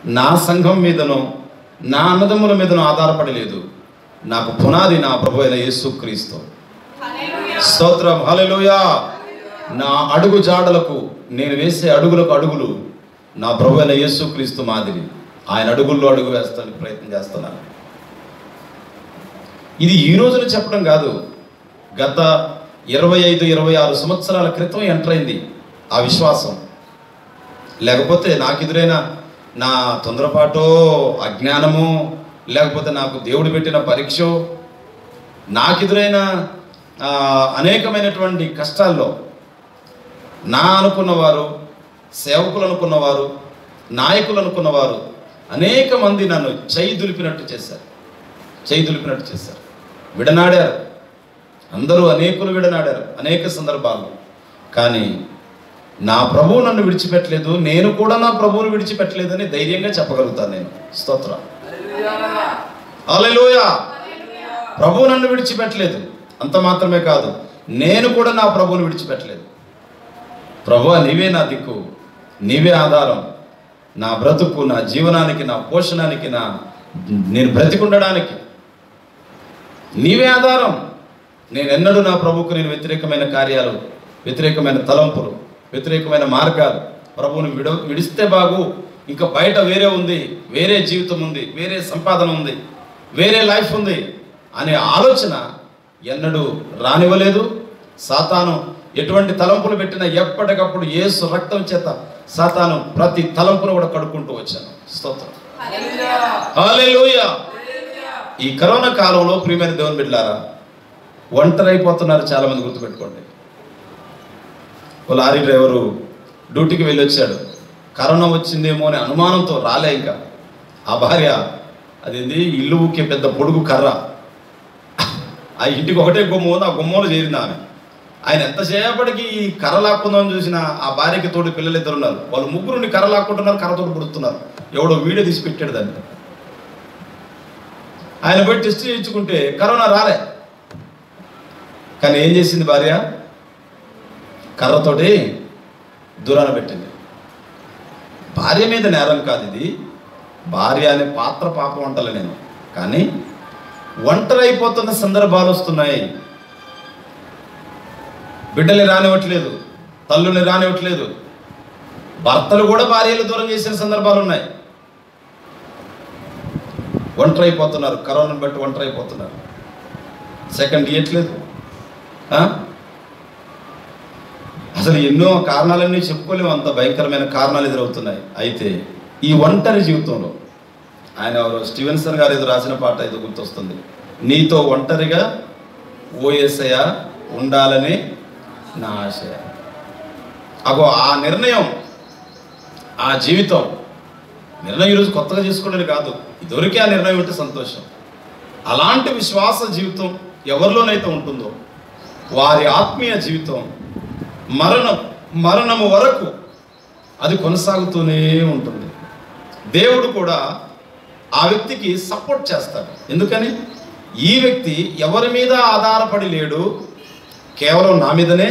నా సంఘం మీదనో నా అన్నదమ్ముల మీదనో ఆధారపడి లేదు నాకు పునాది నా ప్రభు అయిన యేసుక్రీస్తు స్తోత్రం హల్లెలూయా నా అడుగు జాడలకు నేను వేసే అడుగులకు అడుగులు నా ప్రభు అయిన యేసుక్రీస్తు మాదిరి ఆయన అడుగుల్లో అడుగు వేస్తానికి ప్రయత్నం చేస్తున్నాను ఇది ఈ రోజున చెప్పడం కాదు గత ఇరవై ఐదు ఇరవై ఆరు సంవత్సరాల క్రితం ఎంటర్ అయింది ఆ విశ్వాసం లేకపోతే నాకు ఎదురైన నా తొందరపాటో అజ్ఞానమో లేకపోతే నాకు దేవుడు పెట్టిన పరీక్ష నాకు ఎదురైన ఆ, అనేకమైనటువంటి కష్టాల్లో నా అనుకున్నవారు సేవకులు అనుకున్నవారు నాయకులు అనుకున్నవారు అనేక మంది నన్ను చేయి దులిపినట్టు చేశారు చేయి దులిపినట్టు చేశారు విడనాడారు అందరూ అనేకులు విడనాడారు అనేక సందర్భాల్లో కానీ నా ప్రభువు నన్ను విడిచిపెట్టలేదు నేను కూడా నా ప్రభువును విడిచిపెట్టలేదని ధైర్యంగా చెప్పగలుగుతాను నేను స్తోత్రం హల్లెలూయా ప్రభువు నన్ను విడిచిపెట్టలేదు అంత మాత్రమే కాదు నేను కూడా నా ప్రభువును విడిచిపెట్టలేదు ప్రభు నీవే నా దిక్కు నీవే ఆధారం నా బ్రతుకు నా జీవనానికి నా పోషణానికి నా నేను బ్రతికుండడానికి నీవే ఆధారం నేను ఎన్నడూ నా ప్రభువుకు నేను వ్యతిరేకమైన కార్యాలు వ్యతిరేకమైన తలంపులు వ్యతిరేకమైన మార్గాలు ప్రభువుని విడ విడిస్తే బాగు ఇంకా బయట వేరే ఉంది వేరే జీవితం ఉంది వేరే సంపాదన ఉంది వేరే లైఫ్ ఉంది అనే ఆలోచన ఎన్నడూ రానివ్వలేదు సాతాను ఎటువంటి తలంపులు పెట్టినా ఎప్పటికప్పుడు యేసు రక్తం చేత సాతాను ప్రతి తలంపును కూడా కడుక్కుంటూ వచ్చాను స్తోత్రం హల్లెలూయా ఈ కరోనా కాలంలో ప్రియమైన దేవుని బిడ్డలారా ఒంటరి అయిపోతున్నారు చాలా మంది గుర్తుపెట్టుకోండి ఓ లారీ డ్రైవరు డ్యూటీకి వెళ్ళి వచ్చాడు కరోనా వచ్చిందేమో అనే అనుమానంతో రాలే ఇంకా ఆ భార్య అదేంది ఇల్లు ఊకే పెద్ద పొడుగు కర్ర ఆ ఇంటికి ఒకటే గుమ్మ ఉంది ఆ గుమ్మంలో చేరింది ఆమె ఆయన ఎంతసేపటికి ఈ కర్ర లాక్కుందామని చూసిన ఆ భార్యకి తోడు పిల్లలు ఇద్దరు ఉన్నారు వాళ్ళు ముగ్గురుని కర్ర లాక్కుంటున్నారు కర్రతోటి పుడుతున్నారు ఎవడో వీడియో తీసి పెట్టాడు దాన్ని ఆయన పోయి టెస్ట్ చేయించుకుంటే కరోనా రాలే కానీ ఏం చేసింది భార్య కర్రతోటి దూరాన పెట్టింది భార్య మీద నేరం కాదు ఇది భార్య అనే పాత్ర పాపం అంటలే నేను కానీ ఒంటరి అయిపోతున్న సందర్భాలు వస్తున్నాయి బిడ్డల్ని రానివ్వట్లేదు తల్లుని రానివ్వట్లేదు భర్తలు కూడా భార్యలు దూరం చేసిన సందర్భాలు ఉన్నాయి ఒంటరి అయిపోతున్నారు కరోనాను బట్టి ఒంటరి అయిపోతున్నారు సెకండ్ ఇవ్వట్లేదు ఆ? అసలు ఎన్నో కారణాలన్నీ చెప్పుకోలేము అంత భయంకరమైన కారణాలు ఎదురవుతున్నాయి అయితే ఈ ఒంటరి జీవితంలో ఆయన ఎవరో స్టీవెన్సన్ గారు ఏదో రాసిన పాట ఏదో గుర్తొస్తుంది నీతో ఒంటరిగా ఓఎస్ఐ ఉండాలని నా ఆశయ అగో ఆ నిర్ణయం ఆ జీవితం నిర్ణయం ఈరోజు కొత్తగా చేసుకోవడానికి కాదు ఇదివరకే ఆ నిర్ణయం ఉంటే సంతోషం అలాంటి విశ్వాస జీవితం ఎవరిలోనైతే ఉంటుందో వారి ఆత్మీయ జీవితం మరణం మరణము వరకు అది కొనసాగుతూనే ఉంటుంది దేవుడు కూడా ఆ వ్యక్తికి సపోర్ట్ చేస్తాడు ఎందుకని ఈ వ్యక్తి ఎవరి మీద ఆధారపడి లేడు కేవలం నా మీదనే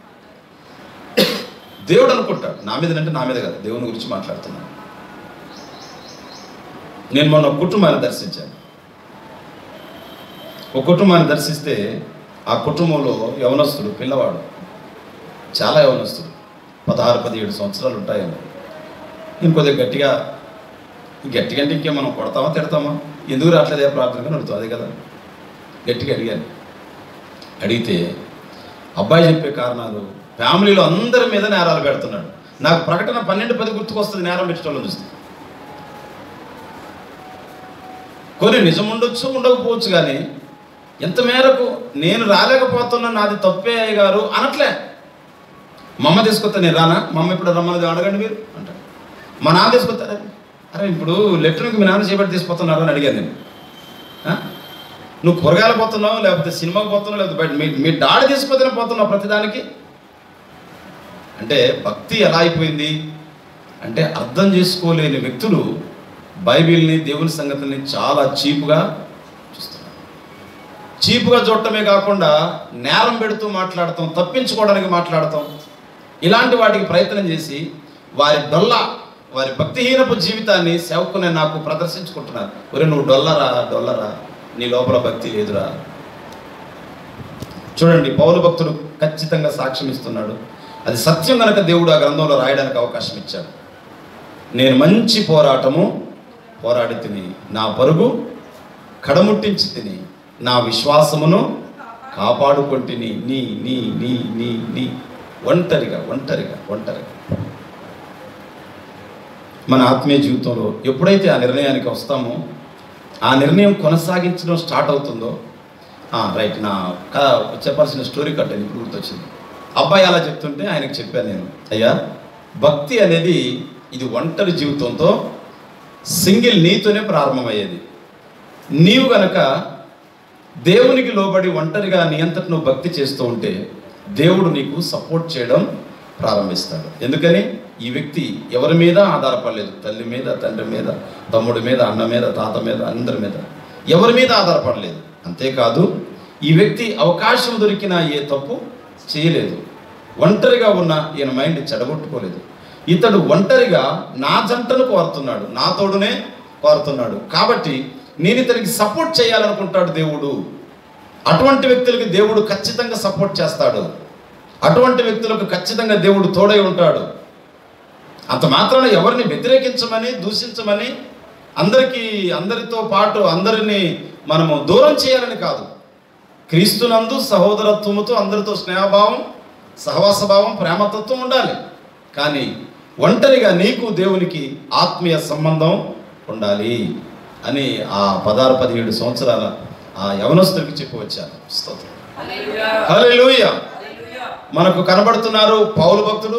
దేవుడు అనుకుంటాడు నా మీదనంటే నా మీద కాదు దేవుని గురించి మాట్లాడుతున్నాను నేను మొన్న ఒక కుటుంబాన్ని దర్శించాను ఒక కుటుంబాన్ని దర్శిస్తే ఆ కుటుంబంలో యవనస్తుడు పిల్లవాడు చాలా యవనస్తుడు పదహారు పదిహేడు సంవత్సరాలు ఉంటాయేమో నేను కొద్దిగా గట్టిగా గట్టిగా అంటే ఇంకే మనం కొడతామా తిడతామా ఎందుకు రావట్లేదే ప్రార్థనగా అడుగుతాం అదే కదా గట్టిగా అడిగాను అడిగితే అబ్బాయి చెప్పే కారణాలు ఫ్యామిలీలో అందరి మీద నేరాలు పెడుతున్నాడు నాకు ప్రకటన పన్నెండు పది గుర్తుకొస్తుంది నేరం పెట్టడం చూస్తే కొన్ని నిజం ఉండొచ్చు ఉండకపోవచ్చు కానీ ఎంత మేరకు నేను రాలేకపోతున్నా నాది తప్పే అయ్య గారు అనట్లే మా అమ్మ తీసుకొస్తా నేను రానా మా అమ్మ ఇప్పుడు రమ్మన్నది అడగండి మీరు అంటాడు మా నాన్న తీసుకొస్తారా అరే ఇప్పుడు లెఫ్ట్కి మీ నాన్న చేపట్టి తీసుకుపోతున్నారు అని అడిగాను నేను ఆ? నువ్వు కూరగాయలు పోతున్నావు లేకపోతే సినిమాకి పోతున్నావు లేకపోతే బయట మీ మీ డాడీ తీసుకుపోతేనే పోతున్నావు ప్రతిదానికి అంటే భక్తి ఎలా అయిపోయింది అంటే అర్థం చేసుకోలేని వ్యక్తులు బైబిల్ని దేవుని సంగతిని చాలా చీపుగా చూస్తున్నారు చీపుగా చూడటమే కాకుండా నేరం పెడుతూ మాట్లాడతాం తప్పించుకోవడానికి మాట్లాడతాం ఇలాంటి వాటికి ప్రయత్నం చేసి వారి డొల్ల వారి భక్తిహీనపు జీవితాన్ని సేవకునే నాకు ప్రదర్శించుకుంటున్నారు ఒరే నువ్వు డొల్లరా డొల్లరా నీ లోపల భక్తి లేదురా చూడండి పౌరు భక్తుడు ఖచ్చితంగా సాక్ష్యం ఇస్తున్నాడు అది సత్యం గనక దేవుడు ఆ గ్రంథంలో రాయడానికి అవకాశం ఇచ్చాడు నేను మంచి పోరాటము పోరాడి తిని నా పరుగు కడముట్టించి తిని నా విశ్వాసమును కాపాడుకొంటిని నీ నీ నీ నీ నీ ఒంటరిగా ఒంటరిగా ఒంటరిగా మన ఆత్మీయ జీవితంలో ఎప్పుడైతే ఆ నిర్ణయానికి వస్తామో ఆ నిర్ణయం కొనసాగించడం స్టార్ట్ అవుతుందో ఆ, రైట్ నా క- చెప్పాల్సిన స్టోరీ కట్టాను ఇప్పుడు గుర్తొచ్చింది అబ్బాయి అలా చెప్తుంటే ఆయనకు చెప్పాను నేను అయ్యా భక్తి అనేది ఇది ఒంటరి జీవితంతో సింగిల్ నీతోనే ప్రారంభమయ్యేది నీవు గనక దేవునికి లోబడి ఒంటరిగా నీ అంతట నువ్వు భక్తి చేస్తూ ఉంటే దేవుడు నీకు సపోర్ట్ చేయడం ప్రారంభిస్తాడు ఎందుకని ఈ వ్యక్తి ఎవరి మీద ఆధారపడలేదు తల్లి మీద తండ్రి మీద తమ్ముడి మీద అన్న మీద తాత మీద అందరి మీద ఎవరి మీద ఆధారపడలేదు అంతేకాదు ఈ వ్యక్తి అవకాశం దొరికినా ఏ తప్పు చేయలేదు ఒంటరిగా ఉన్న ఈయన మైండ్ చెడగొట్టుకోలేదు ఇతడు ఒంటరిగా నా జంటను కోరుతున్నాడు నా తోడునే కోరుతున్నాడు కాబట్టి నేను ఇతనికి సపోర్ట్ చేయాలనుకుంటాడు దేవుడు అటువంటి వ్యక్తులకి దేవుడు ఖచ్చితంగా సపోర్ట్ చేస్తాడు అటువంటి వ్యక్తులకు ఖచ్చితంగా దేవుడు తోడై ఉంటాడు అంత మాత్రాన ఎవరిని వ్యతిరేకించమని దూషించమని అందరికీ అందరితో పాటు అందరినీ మనము దూరం చేయాలని కాదు క్రీస్తునందు సహోదరత్వముతో అందరితో స్నేహభావం సహవాసభావం ప్రేమతత్వం ఉండాలి కానీ ఒంటరిగా నీకు దేవునికి ఆత్మీయ సంబంధం ఉండాలి అని ఆ పదహారు పదిహేడు సంవత్సరాల ఆ యవనస్తుడికి చెప్పి వచ్చాను స్తోత్రం హల్లెలూయా మనకు కనబడుతున్నారు పౌలు భక్తుడు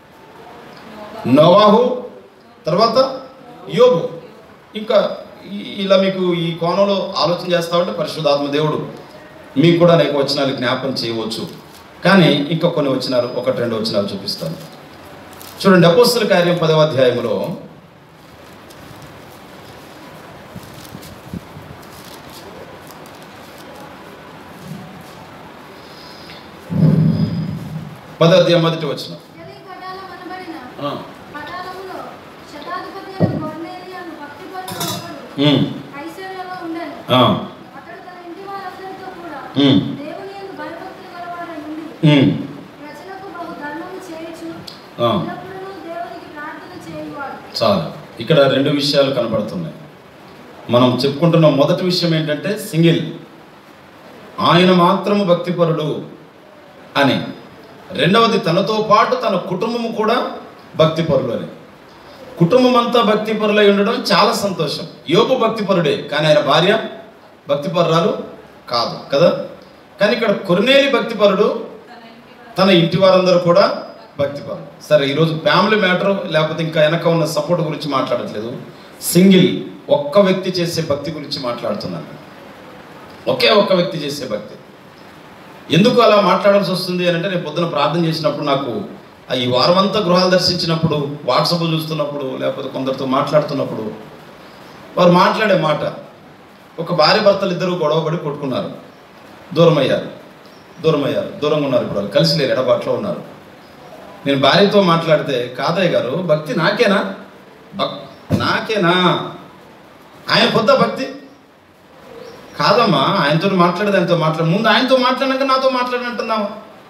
నోవాహు తర్వాత యోబు ఇంకా ఈ- ఇలా మీకు ఈ కోణంలో ఆలోచన చేస్తా ఉంటే పరిశుద్ధాత్మ దేవుడు మీకు కూడా అనేక వచనాలు జ్ఞాపం చేయవచ్చు కానీ ఇంకా కొన్ని వచనాలు ఒకటి రెండు వచనాలు చూపిస్తాను చూడండి అపోస్తుల కార్యం పదవ అధ్యాయంలో పదవ అధ్యాయం మొదటి వచ్చిన గలి కటాలం అనబడిన ఆ. కటాలములో శతాధిపతి అయిన కొర్నేలియను భక్తిపరుడు ఒకడు ఐశ్వర్యలో ఉండెను. అతడు తన ఇంటి వారందరితో కూడా దేవుని యందు భయభక్తులు గలవాడై ఉండి ప్రజలకు బహు ధర్మము చేయుచు ఆ. ఎల్లప్పుడూ దేవునికి ప్రార్థన చేయువాడు చాలు ఇక్కడ రెండు విషయాలు కనబడుతున్నాయి మనం చెప్పుకుంటున్న మొదటి విషయం ఏంటంటే సింగిల్ ఆయన మాత్రము భక్తిపరుడు అని రెండవది తనతో పాటు తన కుటుంబము కూడా భక్తిపరులు అని కుటుంబం అంతా భక్తిపరులై ఉండడం చాలా సంతోషం యోపు భక్తిపరుడే కానీ ఆయన భార్య భక్తిపరురాలు కాదు కదా కానీ ఇక్కడ కొరినేలి భక్తిపరుడు తన ఇంటి వారందరూ కూడా భక్తిపరులు సరే ఈరోజు ఫ్యామిలీ మ్యాటర్ లేకపోతే ఇంకా వెనక ఉన్న సపోర్ట్ గురించి మాట్లాడట్లేదు సింగిల్ ఒక్క వ్యక్తి చేసే భక్తి గురించి మాట్లాడుతున్నాను ఒకే ఒక్క వ్యక్తి చేసే భక్తి ఎందుకు అలా మాట్లాడాల్సి వస్తుంది అని అంటే నేను పొద్దున ప్రార్థన చేసినప్పుడు నాకు ఆ ఈ వారం అంతా గృహాలు దర్శించినప్పుడు వాట్సాప్ చూస్తున్నప్పుడు లేకపోతే కొందరితో మాట్లాడుతున్నప్పుడు వారు మాట్లాడే మాట ఒక భార్య భర్తలు ఇద్దరు గొడవపడి కొట్టుకున్నారు దూరం అయ్యారు దూరం అయ్యారు దూరంగా ఉన్నారు ఇప్పుడు వాళ్ళు కలిసి లేరు ఎడబాట్లో ఉన్నారు నేను భార్యతో మాట్లాడితే కాదయ్య గారు భక్తి నాకేనా భక్ నాకేనా ఆయన పొద్ద భక్తి కాదమ్మా ఆయనతో మాట్లాడేది ఆయనతో మాట్లాడు ముందు ఆయనతో మాట్లాడినాక నాతో మాట్లాడంటున్నావా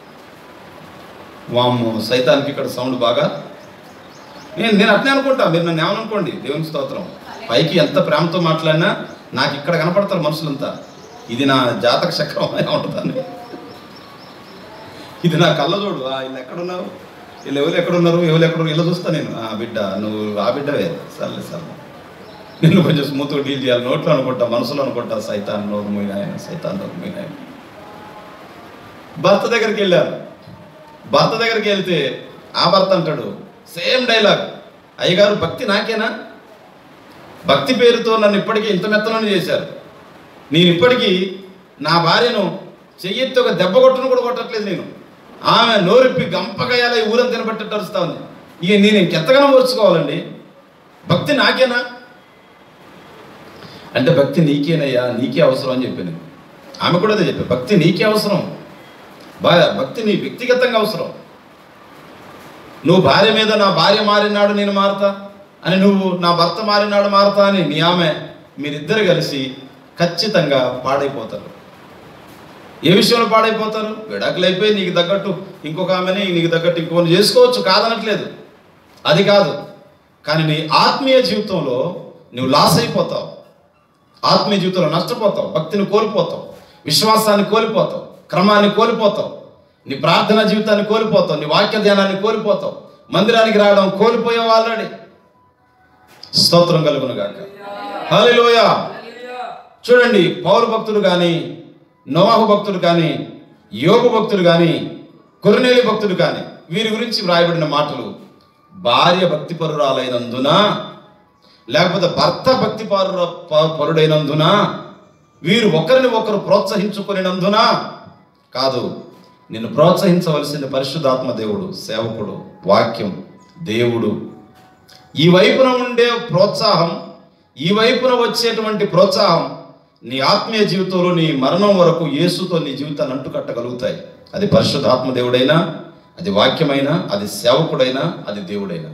వామ్మో సైతానికి ఇక్కడ సౌండ్ బాగా నేను నేను అట్నే అనుకుంటా మీరు నన్ను ఏమనుకోండి దేవుని స్తోత్రం పైకి ఎంత ప్రేమతో మాట్లాడినా నాకు ఇక్కడ కనపడతారు మనుషులంతా ఇది నా జాతక చక్రం ఏమంటుందని ఇది నా కళ్ళజోడు ఆ వీళ్ళు ఎక్కడున్నారు వీళ్ళు ఎవరు ఎక్కడున్నారు ఎవరు ఎక్కడ ఇలా చూస్తా నేను ఆ బిడ్డ నువ్వు ఆ బిడ్డవే సర్లే సర్లే నిన్ను కొంచెం స్మూత్గా డీల్ చేయాలి నోట్లో అనుకుంటా మనసులో అనుకుంటా సైతాన్ నోరు మూయిన ఆయన సైతాన్ నోరు మూయిన ఆయన భర్త దగ్గరికి వెళ్ళాను భర్త దగ్గరికి వెళ్తే ఆ భర్త అంటాడు సేమ్ డైలాగ్ అయ్యగారు భక్తి నాకేనా భక్తి పేరుతో నన్ను ఇప్పటికీ ఇంత మెత్తనని చేశారు నేను ఇప్పటికీ నా భార్యను చెయ్యెత్తి ఒక దెబ్బ కొట్టును కూడా కొట్టట్లేదు నేను ఆమె నోరిప్పి గంపగయ్యాల ఈ ఊరం తినబట్టి అరుస్తా ఉంది ఇక నేను ఇంకెంతగానో ఓర్చుకోవాలండి భక్తి నాకేనా అంటే భక్తి నీకేనయ్యా నీకే అవసరం అని చెప్పాను ఆమె కూడా అదే చెప్పాను భక్తి నీకే అవసరం బాగా భక్తి నీ వ్యక్తిగతంగా అవసరం నువ్వు భార్య మీద నా భార్య మారినాడు నేను మారుతా అని నువ్వు నా భర్త మారినాడు మారతా అని నీ ఆమె మీరిద్దరు కలిసి ఖచ్చితంగా పాడైపోతారు ఏ విషయంలో పాడైపోతారు విడాకులు అయిపోయి నీకు తగ్గట్టు ఇంకొక ఆమెని నీకు తగ్గట్టు ఇంకొకరిని చేసుకోవచ్చు కాదనట్లేదు అది కాదు కానీ నీ ఆత్మీయ జీవితంలో నువ్వు లాస్ అయిపోతావు ఆత్మీయ జీవితంలో నష్టపోతావు భక్తిని కోల్పోతావు విశ్వాసాన్ని కోల్పోతావు క్రమాన్ని కోల్పోతావు నీ ప్రార్థనా జీవితాన్ని కోల్పోతావు నీ వాక్య ధ్యానాన్ని కోల్పోతావు మందిరానికి రావడం కోల్పోయావు ఆల్రెడీ స్తోత్రం కలుగును గాక హల్లెలూయా చూడండి పౌరు భక్తుడు కానీ నోవాహు భక్తుడు కానీ యోగు భక్తుడు కానీ కొరనేలి భక్తుడు కానీ వీరి గురించి వ్రాయబడిన మాటలు భార్య భక్తి పరురాలైనందున లేకపోతే భర్త భక్తి పరు పరుడైనందున వీరు ఒకరిని ఒకరు ప్రోత్సహించుకునేనందున కాదు నిన్ను ప్రోత్సహించవలసిన పరిశుద్ధాత్మ దేవుడు సేవకుడు వాక్యం దేవుడు ఈ వైపున ఉండే ప్రోత్సాహం ఈ వైపున వచ్చేటువంటి ప్రోత్సాహం నీ ఆత్మీయ జీవితంలో నీ మరణం వరకు యేసుతో నీ జీవితాన్ని అంటుకట్టగలుగుతాయి అది పరిశుద్ధాత్మ దేవుడైనా అది వాక్యమైనా అది సేవకుడైనా అది దేవుడైనా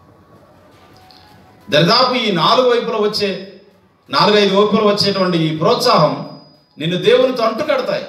దరిదాపు ఈ నాలుగు వైపుల వచ్చే నాలుగైదు వైపులు వచ్చేటువంటి ఈ ప్రోత్సాహం నిన్ను దేవునితో అంటుకడతాయి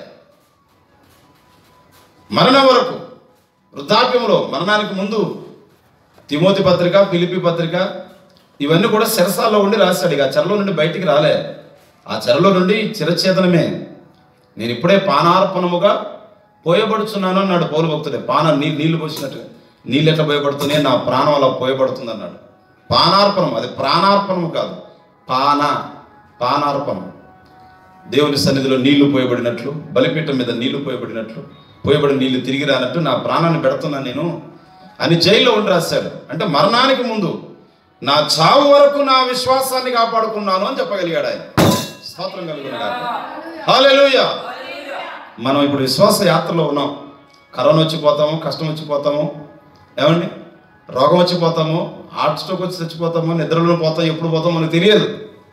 మరణం వరకు వృద్ధాప్యంలో మరణానికి ముందు తిమోతి పత్రిక పిలిపి పత్రిక ఇవన్నీ కూడా శిరసాల్లో ఉండి రాశాడు ఇక ఆ చెరలో నుండి బయటికి రాలే ఆ చెరలో నుండి చిరచేతనమే నేను ఇప్పుడే పానార్పణముగా పోయబడుచున్నాను అన్నాడు పౌరు భక్తుడే పాన నీ నీళ్లు పోసినట్టు నీళ్ళు ఎట్లా పోయబడుతున్నాయి నా ప్రాణం అలా పోయబడుతుంది అన్నాడు పానార్పణం అది ప్రాణార్పణము కాదు పాన పానార్పణం దేవుని సన్నిధిలో నీళ్లు పోయబడినట్లు బలిపీఠం మీద నీళ్లు పోయబడినట్లు పోయబడిన నీళ్లు తిరిగి రానట్టు నా ప్రాణాన్ని పెడుతున్నా నేను అని జైల్లో ఉండి రాశాడు అంటే మరణానికి ముందు నా చావు వరకు నా విశ్వాసాన్ని కాపాడుకున్నాను అని చెప్పగలిగాడు ఆయన స్తోత్రం కలుగుతున్నాడు హల్లెలూయా మనం ఇప్పుడు విశ్వాస యాత్రలో ఉన్నాం కరోనా వచ్చిపోతాము కష్టం వచ్చిపోతాము ఏమండి రోగం వచ్చిపోతాము హార్ట్ స్ట్రోక్ వచ్చి చచ్చిపోతాము నిద్రలో పోతాం ఎప్పుడు పోతాం మనకు తెలియదు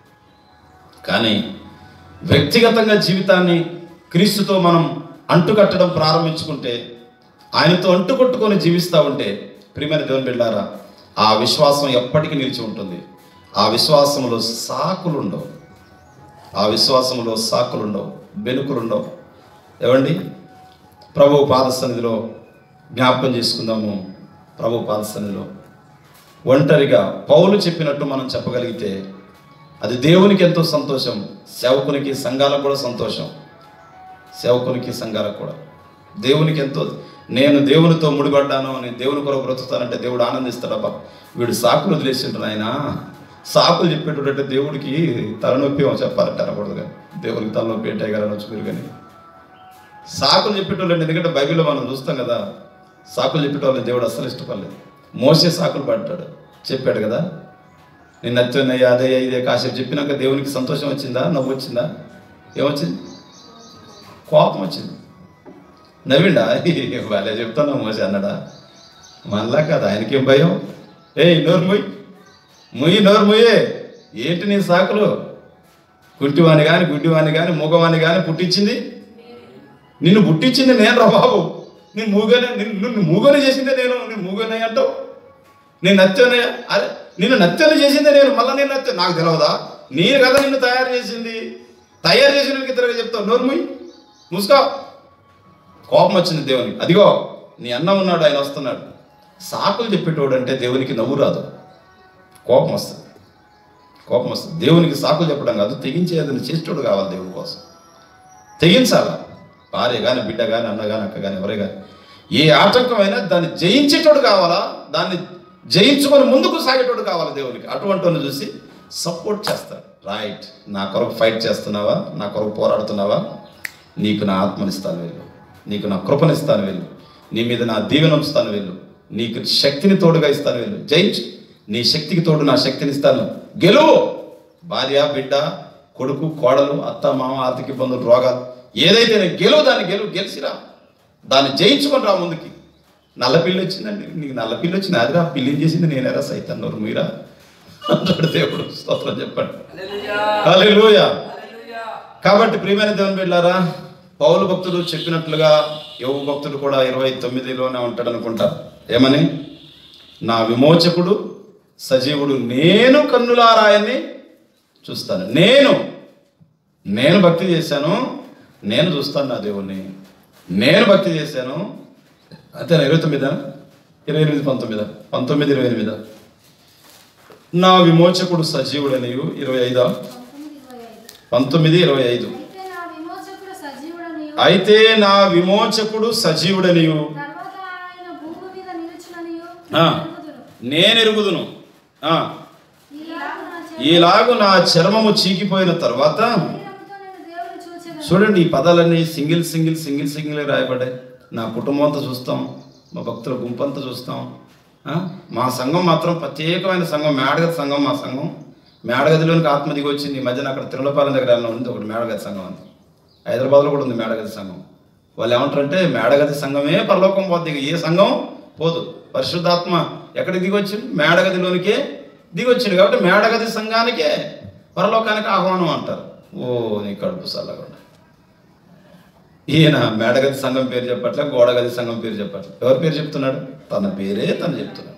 కానీ వ్యక్తిగతంగా జీవితాన్ని క్రీస్తుతో మనం అంటుకట్టడం ప్రారంభించుకుంటే ఆయనతో అంటుకొట్టుకొని జీవిస్తూ ఉంటే ప్రియమైన దేవుని బిడ్డారా ఆ విశ్వాసం ఎప్పటికీ నిలిచి ఉంటుంది ఆ విశ్వాసంలో సాకులు ఉండవు ఆ విశ్వాసంలో సాకులు ఉండవు బెనుకులు ఉండవు ఏమండి ప్రభు పాద సన్నిధిలో జ్ఞాపకం చేసుకుందాము ప్రభు పాద సన్నిధిలో ఒంటరిగా పౌలు చెప్పినట్టు మనం చెప్పగలిగితే అది దేవునికి ఎంతో సంతోషం సేవకునికి సంఘాలకు కూడా సంతోషం సేవకునికి సంఘాలకు కూడా దేవునికి ఎంతో నేను దేవునితో ముడిపడ్డాను అని దేవుని కొరకు బ్రతుకుతానంటే దేవుడు ఆనందిస్తాడబ్బా వీడు సాకులు వదిలేసింటాడు ఆయన సాకులు చెప్పేటంటే దేవుడికి తలనొప్పి ఏమో చెప్పాలంటే అనకూడదు కానీ దేవునికి తలనొప్పి ఏంటే కదా అనొచ్చు మీరు కానీ సాకులు చెప్పేటోళ్ళు ఎందుకంటే బైబిల్లో మనం చూస్తాం కదా సాకులు చెప్పేటోళ్ళని దేవుడు అస్సలు ఇష్టపడలేదు మోసే సాకులు పడ్డాడు చెప్పాడు కదా నేను నచ్చున్నాయి అదే ఇదే కాసేపు చెప్పినాక దేవునికి సంతోషం వచ్చిందా నవ్వు వచ్చిందా ఏమొచ్చింది కోపం వచ్చింది నవ్విండా వాళ్ళే చెప్తాను మోసే అన్నాడా మళ్ళా కదా ఆయనకేం భయం ఏ నోరు ముయ్ ముయ్యి నోరు ముయ్యే ఏంటి నీ సాకులు కుంటివాణి కానీ గుడ్డివాణి కానీ మూగవాణి కానీ పుట్టించింది నిన్ను పుట్టించింది నేను రా బాబు నేను మూగనే నిన్ను నిన్ను మూగనే చేసిందే నేను నేను మూగనే అంటావు నేను నచ్చనే అరే నిన్ను నచ్చని చేసిందే నేను మళ్ళీ నేను నచ్చ నాకు తెలియదా నేను కదా నిన్ను తయారు చేసింది తయారు చేసిన ఇద్దరుగా చెప్తావు నోర్ముయ్ ముసుకో కోపం వచ్చింది దేవునికి అదిగో నీ అన్న ఉన్నాడు ఆయన వస్తున్నాడు సాకులు చెప్పేటోడు అంటే దేవునికి నవ్వు రాదు కోపం వస్తుంది కోపం వస్తుంది దేవునికి సాకులు చెప్పడం కాదు తెగించేదని చేసేటోడు కావాలి దేవుడి కోసం తెగించాలా భార్య కానీ బిడ్డ కానీ అన్న కానీ అక్క కానీ ఎవరే కానీ ఏ ఆటంకమైనా దాన్ని జయించేటోడు కావాలా దాన్ని జయించుకొని ముందుకు సాగేటోడు కావాలి దేవునికి అటువంటి వాడిని చూసి సపోర్ట్ చేస్తాడు రైట్ నా కొరకు ఫైట్ చేస్తున్నావా నా కొరకు పోరాడుతున్నావా నీకు నా ఆత్మనిస్తాను వెళ్ళు నీకు నా కృపనిస్తాను వెళ్ళు నీ మీద నా దీవెన ఉంచుతాను వెళ్ళు నీకు శక్తిని తోడుగా ఇస్తాను వెళ్ళు జయించు నీ శక్తికి తోడు నా శక్తిని ఇస్తాను గెలువు భార్య బిడ్డ కొడుకు కోడలు అత్త మామ ఆర్థిక ఇబ్బందులు రోగాలు ఏదైతే నేను గెలువు దాన్ని గెలువు గెలిచిరా దాన్ని జయించుకొని రా ముందుకి నల్ల పిల్లి వచ్చిందండి నీకు నల్ల పిల్లి వచ్చింది అదిరా పిల్లిని చేసింది నేనేరా సైతం నోరు మీరా అంటాడు దేవుడు స్తోత్రం చెప్పండి హల్లెలూయా కాబట్టి ప్రియమైన దేవుని బిడ్డారా పౌలు భక్తుడు చెప్పినట్లుగా యోగు భక్తుడు కూడా ఇరవై తొమ్మిదిలోనే ఉంటాడు అనుకుంటా ఏమని నా విమోచకుడు సజీవుడు నేను కన్నులారాయన్ని చూస్తాను నేను నేను భక్తి చేశాను నేను చూస్తాను నా దేవుణ్ణి నేను భక్తి చేశాను అంతే ఇరవై తొమ్మిదా ఇరవై ఎనిమిది పంతొమ్మిదా పంతొమ్మిది ఇరవై ఎనిమిదా నా విమోచకుడు సజీవుడనియు ఇరవై ఐదా పంతొమ్మిది ఇరవై పంతొమ్మిది ఇరవై ఐదు ఐదు అయితే నా విమోచకుడు సజీవుడనియు అయితే నా విమోచకుడు సజీవుడనియు తర్వాత ఆయన భూమి మీద నిలుచుననియు ఆ. ఎరుగుదును. నేను ఎరుగుదును ఆ, ఈలాగు నా చే- ఈలాగు నా చర్మము చీకిపోయిన తర్వాత శరీరముతో నేను దేవుని చూచెదను. చూడండి ఈ పదాలన్నీ సింగిల్ సింగిల్ సింగిల్ సింగిల్ రాయబడ్డాయి నా కుటుంబం అంతా చూస్తాం మా భక్తుల గుంపు అంతా చూస్తాం ఆ? మా సంఘం మాత్రం ప్రత్యేకమైన సంఘం మేడగది సంఘం మా సంఘం మేడగదిలోనికి ఆత్మ దిగి వచ్చింది ఈ మధ్యన అక్కడ తిరుమలపాలెం దగ్గర ఏమన్నా ఉంది ఒకటి మేడగది సంఘం అని హైదరాబాద్లో కూడా ఉంది మేడగది సంఘం వాళ్ళు ఏమంటారంటే మేడగది సంఘమే పరలోకం పోద్ది ఇక ఏ సంఘం పోదు పరిశుద్ధాత్మ ఎక్కడికి దిగి వచ్చింది మేడగదిలోనికే దిగి వచ్చింది కాబట్టి మేడగది సంఘానికే పరలోకానికి ఆహ్వానం అంటారు ఓ నీ కడుపు సల్లకుండా ఈయన మేడగది సంఘం పేరు చెప్పట్లే గోడగది సంఘం పేరు చెప్పట్లే ఎవరి పేరు చెప్తున్నాడు తన పేరే తను చెప్తున్నాడు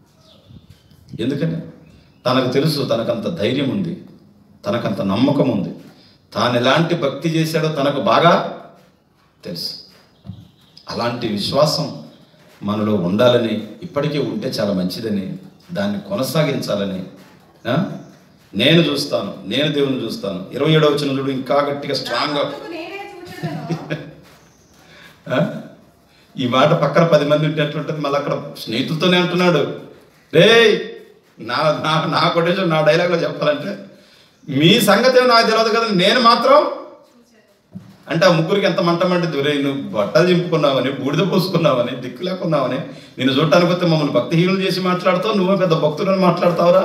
ఎందుకని తనకు తెలుసు తనకంత ధైర్యం ఉంది తనకంత నమ్మకం ఉంది తాను ఎలాంటి భక్తి చేశాడో తనకు బాగా తెలుసు అలాంటి విశ్వాసం మనలో ఉండాలని ఇప్పటికే ఉంటే చాలా మంచిదని దాన్ని కొనసాగించాలని ఆ? నేను చూస్తాను నేను దేవుని చూస్తాను ఇరవై ఏడవ వచ్చిన చూడు ఇంకా గట్టిగా స్ట్రాంగ్గా అందుకు నేనే చూచెదను. ఆ? ఈ మాట పక్కన పది మంది ఉంటే ఎట్లుంటుంది మళ్ళీ అక్కడ స్నేహితులతోనే అంటున్నాడు రే నా నా నా కొటేషన్ నా డైలాగ్లో చెప్పాలంటే మీ సంగతి ఏమో నాకు తెలియదు కదా నేను మాత్రం అంటే ఆ ముగ్గురికి ఎంత మంట మంటుంది రే నువ్వు బట్టలు చింపుకున్నావని బూడిద పోసుకున్నావని దిక్కు లేకున్నావని నేను చూడటానికి వస్తే మమ్మల్ని భక్తిహీనులు చేసి మాట్లాడుతావు నువ్వే పెద్ద భక్తులను మాట్లాడతావురా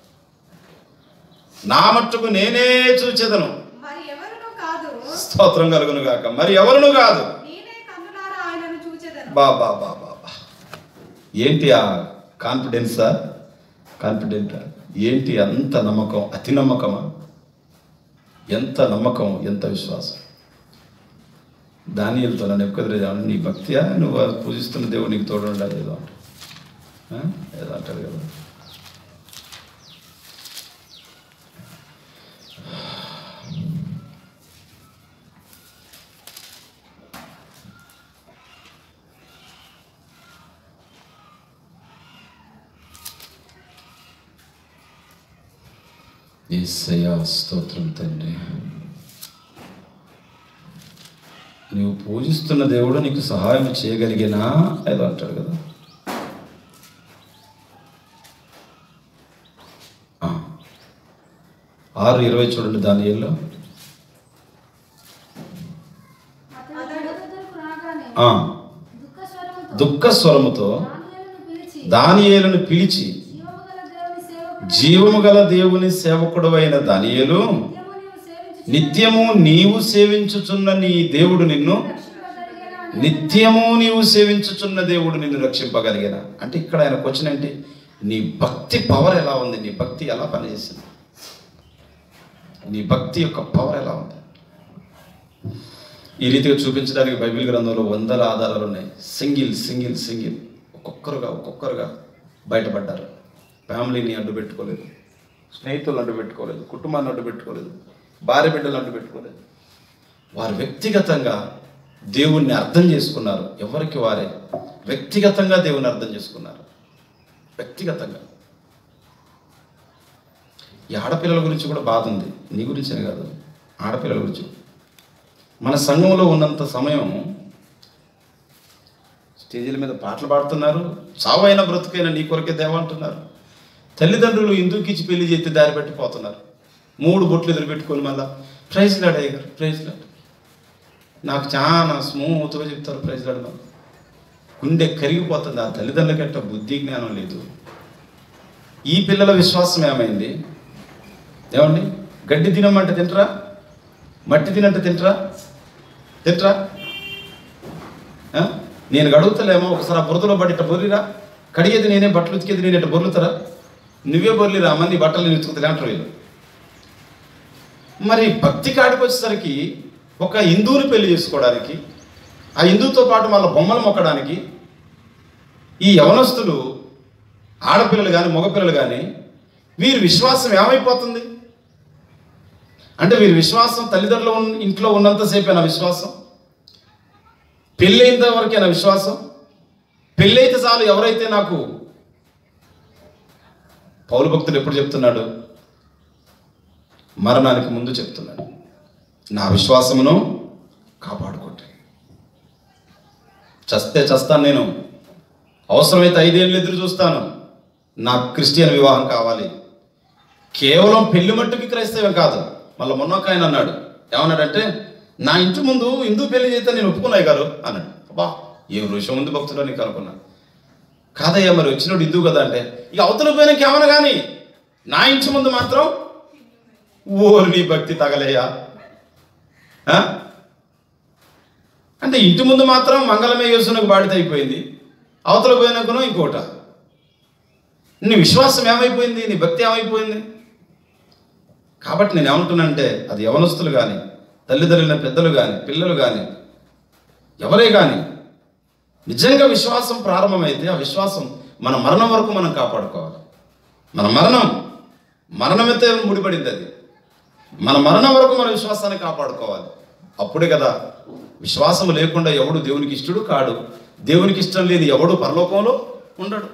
నా మట్టుకు నేనే చూచేదను మరి ఎవరునూ కాదు స్తోత్రం కలుగును గాక మరి ఎవరును కాదు నేనే కన్నులారా ఆయనను చూచెదను బా బా బా బా బా ఏంటి ఆ కాన్ఫిడెన్సా కాన్ఫిడెంటా ఏంటి అంత నమ్మకం అతి నమ్మకమా ఎంత నమ్మకం ఎంత విశ్వాసం దానిలతో నన్ను ఎక్కువ నీ భక్తియా నువ్వు అది పూజిస్తున్న దేవుడు నీకు తోడు ఉండాలి ఏదో అంట ఆ? ఏదో అంటారు కదా ఏసయ్యా స్తోత్రం తండ్రి నీవు పూజిస్తున్న దేవుడు నీకు సహాయం చేయగలిగినా ఏదో అంటాడు కదా ఆ. ఆరు ఇరవై చూడండి దాని ఏళ్ళు అతడు తన దగ్గరకు రాగానే దుఃఖ స్వరముతో దుఃఖ స్వరముతో దానియేలును పిలిచి దానియేలును పిలిచి జీవము గల దేవుని సేవకుడు జీవము గల దేవుని సేవకుడు అయిన దానియేలు నిత్యము నీవు సేవించు నిత్యము నీవు సేవించుచున్న నీ దేవుడు నిన్ను రక్షింపగలిగేనా అని నిత్యము నీవు సేవించుచున్న దేవుడు నిన్ను రక్షింపగలిగిన అంటే ఇక్కడ ఆయన క్వశ్చన్ ఏంటి నీ భక్తి పవర్ ఎలా ఉంది నీ భక్తి ఎలా పనిచేసింది నీ భక్తి యొక్క పవర్ ఎలా ఉంది ఈ రీతిగా చూపించడానికి బైబిల్ గ్రంథంలో వందల ఆధారాలు ఉన్నాయి సింగిల్ సింగిల్ సింగిల్ ఒక్కొక్కరుగా ఒక్కొక్కరుగా బయటపడ్డారు ఫ్యామిలీని అడ్డు పెట్టుకోలేదు స్నేహితులను అడ్డు పెట్టుకోలేదు కుటుంబాన్ని అడ్డు పెట్టుకోలేదు భార్య బిడ్డలు అడ్డు పెట్టుకోలేదు వారు వ్యక్తిగతంగా దేవుణ్ణి అర్థం చేసుకున్నారు ఎవరికి వారే వ్యక్తిగతంగా దేవుని అర్థం చేసుకున్నారు వ్యక్తిగతంగా ఈ ఆడపిల్లల గురించి కూడా బాధ ఉంది నీ గురించే కాదు ఆడపిల్లల గురించి మన సంఘంలో ఉన్నంత సమయం స్టేజీల మీద పాటలు పాడుతున్నారు చావైన బ్రతుకైన నీ కొరకే దేవ అంటున్నారు తల్లిదండ్రులు ఇందుకు ఇచ్చి పెళ్లి చేతి దారి పెట్టి పోతున్నారు మూడు బొట్లు ఎదురు పెట్టుకొని మళ్ళా ప్రైజ్ లాడ్ అయ్యారు ప్రైజ్ లాడ్ నాకు చాలా స్మూత్గా చెప్తారు ప్రైజ్ లాడ్ వాళ్ళు. గుండె కరిగిపోతుంది ఆ తల్లిదండ్రులకట్ట బుద్ధి జ్ఞానం లేదు ఈ పిల్లల విశ్వాసం ఏమైంది ఏమండి గడ్డి తినమంటే తింటరా మట్టి తినంటే తింటరా తింటరా ఆ? నేను గడుగుతలేమో ఒకసారి ఆ బురదలో పడి ఇట్ట బొర్రిరా కడిగేది నేనే బట్టలు ఉతికేది నేను ఇట్ట బొర్లుతారా నువ్వే బొర్లిరా మంది బట్టలు నేను ఉతుకుతా అంటారు వీళ్ళు మరి భక్తి కాడికి వచ్చేసరికి ఒక హిందువుని పెళ్లి చేసుకోవడానికి ఆ హిందువుతో పాటు వాళ్ళ బొమ్మలు మొక్కడానికి ఈ యవనస్తులు ఆడపిల్లలు కానీ మగపిల్లలు కానీ వీరి విశ్వాసం ఏమైపోతుంది అంటే వీరి విశ్వాసం తల్లిదండ్రుల ఉన్న- ఇంట్లో ఉన్నంతసేపేనా విశ్వాసం పెళ్ళైనంత వరకేనా విశ్వాసం పెళ్ళైతే చాలు ఎవరైతే నాకు పౌరు భక్తులు ఎప్పుడు చెప్తున్నాడు మరణానికి ముందు చెప్తున్నాడు నా విశ్వాసమును కాపాడుకోండి చస్తే చస్తాను నేను అవసరమైతే ఐదేళ్ళు ఎదురు చూస్తాను నాకు క్రిస్టియన్ వివాహం కావాలి కేవలం పెళ్లి మట్టుకి క్రైస్తవం కాదు మళ్ళీ మొన్న ఒక ఆయన అన్నాడు ఏమన్నాడంటే నా ఇంటి ముందు హిందూ పెళ్లి చేస్తే నేను ఒప్పుకున్నాయి గారు అన్నాడు అబ్బా ఏం ఋషం ఉంది భక్తుడు నీకు అనుకున్నా కాదయ్యా మరి వచ్చినోడు హిందూ కదా అంటే ఇక అవతల పోయినాక ఏమన్నా కానీ నా ఇంటి ముందు మాత్రం ఓరు నీ భక్తి తగలేయా ఆ? అంటే ఇంటి ముందు మాత్రం మంగళమే యేసునకు బాడిత అయిపోయింది అవతల పోయినాకనో ఇంకోట నీ విశ్వాసం ఏమైపోయింది నీ భక్తి ఏమైపోయింది కాబట్టి నేను ఏమంటున్నానంటే అది యవనస్తులు కానీ తల్లిదండ్రులైన పెద్దలు కానీ పిల్లలు కానీ ఎవరే కానీ నిజంగా విశ్వాసం ప్రారంభమైతే ఆ విశ్వాసం మన మరణం వరకు మనం కాపాడుకోవాలి మన మరణం మరణమైతే ముడిపడింది అది మన మరణం వరకు మన విశ్వాసాన్ని కాపాడుకోవాలి అప్పుడే కదా విశ్వాసం లేకుండా ఎవడు దేవునికి ఇష్టడు కాడు దేవునికి ఇష్టం లేని ఎవడు పరలోకంలో ఉండడు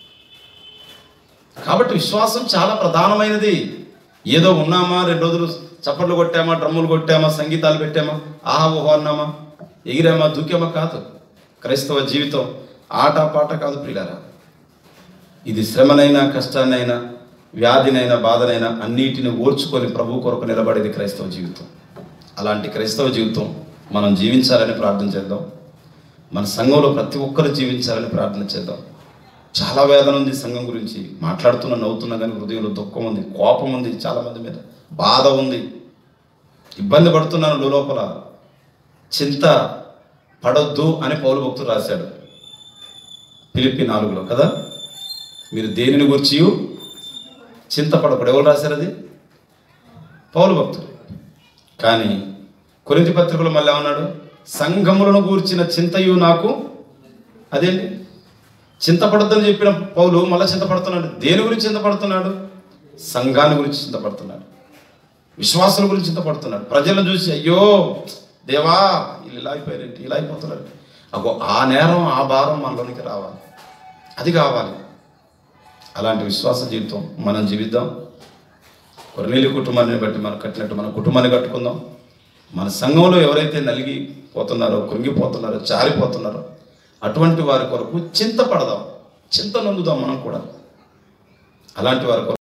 కాబట్టి విశ్వాసం చాలా ప్రధానమైనది ఏదో ఉన్నామా రెండు రోజులు చప్పట్లు కొట్టామా డ్రమ్ములు కొట్టామా సంగీతాలు పెట్టామా ఆహా ఓహో అన్నామా ఎగిరామా దూకామా కాదు క్రైస్తవ జీవితం ఆట పాట కాదు ప్రియులారా ఇది శ్రమనైనా కష్టాన్నైనా వ్యాధినైనా బాధనైనా అన్నిటిని ఓర్చుకొని ప్రభు కొరకు నిలబడేది క్రైస్తవ జీవితం అలాంటి క్రైస్తవ జీవితం మనం జీవించాలని ప్రార్థన చేద్దాం మన సంఘంలో ప్రతి ఒక్కరు జీవించాలని ప్రార్థన చేద్దాం చాలా వేదన ఉంది సంఘం గురించి మాట్లాడుతున్నా నవ్వుతున్నా కానీ హృదయంలో దుఃఖం ఉంది కోపం ఉంది చాలామంది మీద బాధ ఉంది ఇబ్బంది పడుతున్నాను లోపల చింత పడొద్దు అని పౌరు భక్తుడు రాశాడు పిలిపి నాలుగులో కదా మీరు దేనిని గురించి చింతపడకూడదు ఎవరు రాశారు అది పౌరు భక్తుడు కానీ కొరింథీ పత్రికలో మళ్ళీ ఏమన్నాడు సంఘములను గూర్చిన చింతయు నాకు అదేంటి చింతపడొద్దని చెప్పిన పౌలు మళ్ళీ చింతపడుతున్నాడు దేని గురించి చింతపడుతున్నాడు సంఘాన్ని గురించి చింతపడుతున్నాడు విశ్వాసుల గురించి చింతపడుతున్నాడు ప్రజలను చూసి అయ్యో దేవా వీళ్ళు ఇలా అయిపోయారేంటి ఇలా అయిపోతున్నారు అగో ఆ నేరం ఆ భారం మనలోనికి రావాలి అది కావాలి అలాంటి విశ్వాస జీవితం మనం జీవిద్దాం కొరనేలి కుటుంబాన్ని బట్టి మనం కట్టినట్టు మన కుటుంబాన్ని కట్టుకుందాం మన సంఘంలో ఎవరైతే నలిగి పోతున్నారో కృంగిపోతున్నారో జారిపోతున్నారో అటువంటి వారి కొరకు చింతపడదాం చింత నొందుదాం మనం కూడా అలాంటి వారి కొరకు